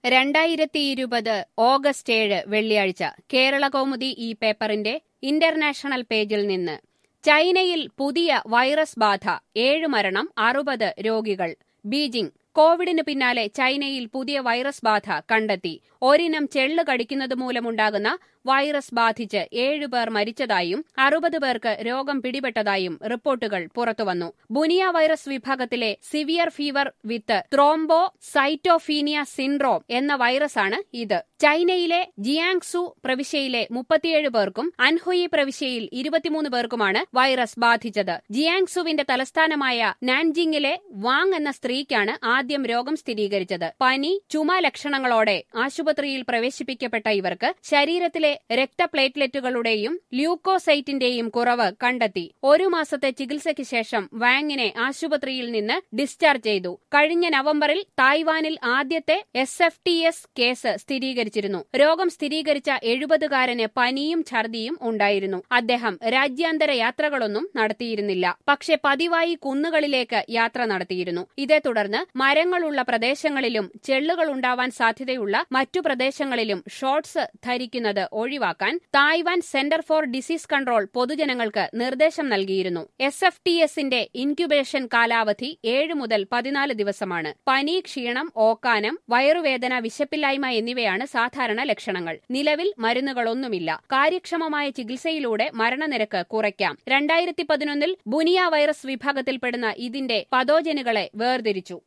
രണ്ടായിരത്തി ഇരുപത് ഓഗസ്റ്റ് ഏഴ് വെള്ളിയാഴ്ച കേരള കൗമുദി ഈ പേപ്പറിന്റെ ഇന്റർനാഷണൽ പേജിൽ നിന്ന് ചൈനയിൽ പുതിയ വൈറസ് ബാധ ഏഴ് മരണം അറുപത് രോഗികൾ ബീജിംഗ് കോവിഡിന് പിന്നാലെ ചൈനയിൽ പുതിയ വൈറസ് ബാധ കണ്ടെത്തി ഒരിനം ചെള്ള് കടിക്കുന്നത് മൂലമുണ്ടാകുന്ന വൈറസ് ബാധിച്ച് ഏഴുപേർ മരിച്ചതായും അറുപത് പേർക്ക് രോഗം പിടിപെട്ടതായും റിപ്പോർട്ടുകൾ പുറത്തുവന്നു ബുനിയ വൈറസ് വിഭാഗത്തിലെ severe fever with thrombocytopenia syndrome എന്ന വൈറസാണ് ഇത് ചൈനയിലെ ജിയാങ്സു പ്രവിശ്യയിലെ മുപ്പത്തിയേഴ് പേർക്കും അൻഹുയി പ്രവിശ്യയിൽ ഇരുപത്തിമൂന്ന് പേർക്കുമാണ് വൈറസ് ബാധിച്ചത് ജിയാങ്സുവിന്റെ തലസ്ഥാനമായ നാൻജിങ്ങിലെ വാങ് എന്ന സ്ത്രീക്കാണ് ആദ്യം രോഗം സ്ഥിരീകരിച്ചത് പനി ചുമ ലക്ഷണങ്ങളോടെ ആശുപത്രിയിൽ പ്രവേശിപ്പിക്കപ്പെട്ട ഇവർക്ക് ശരീരത്തിലെ രക്തപ്ലേറ്റ്ലെറ്റുകളുടെയും ല്യൂക്കോസൈറ്റിന്റെയും കുറവ് കണ്ടെത്തി ഒരു മാസത്തെ ചികിത്സയ്ക്ക് ശേഷം വാങ്ങിനെ ആശുപത്രിയിൽ നിന്ന് ഡിസ്ചാർജ് ചെയ്തു കഴിഞ്ഞ നവംബറിൽ തായ്വാനിൽ ആദ്യത്തെ S F T S case സ്ഥിരീകരിച്ചിരുന്നു രോഗം സ്ഥിരീകരിച്ച എഴുപതുകാരന് പനിയും ഛർദിയും ഉണ്ടായിരുന്നു അദ്ദേഹം രാജ്യാന്തര യാത്രകളൊന്നും നടത്തിയിരുന്നില്ല പക്ഷെ പതിവായി കുന്നുകളിലേക്ക് യാത്ര നടത്തിയിരുന്നു ഇതേ തുടർന്ന് മരങ്ങളുള്ള പ്രദേശങ്ങളിലും ചെള്ളുകൾ ഉണ്ടാവാൻ സാധ്യതയുള്ള മറ്റു പ്രദേശങ്ങളിലും ഷോർട്സ് ധരിക്കുന്നത് ഒഴിവാക്കാൻ Taiwan centre for disease control പൊതുജനങ്ങൾക്ക് നിർദ്ദേശം നൽകിയിരുന്നു എസ് എഫ് ടി എസിന്റെ ഇൻക്യുബേഷൻ കാലാവധി ഏഴ് മുതൽ പതിനാല് ദിവസമാണ് പനി ക്ഷീണം ഓക്കാനം വയറുവേദന വിശപ്പില്ലായ്മ എന്നിവയാണ് സാധാരണ ലക്ഷണങ്ങൾ നിലവിൽ മരുന്നുകളൊന്നുമില്ല കാര്യക്ഷമമായ ചികിത്സയിലൂടെ മരണനിരക്ക് കുറയ്ക്കാം രണ്ടായിരത്തി പതിനൊന്നിൽ ബുനിയ വൈറസ് വിഭാഗത്തിൽപ്പെടുന്ന ഇതിന്റെ പതോജനുകളെ വേർതിരിച്ചു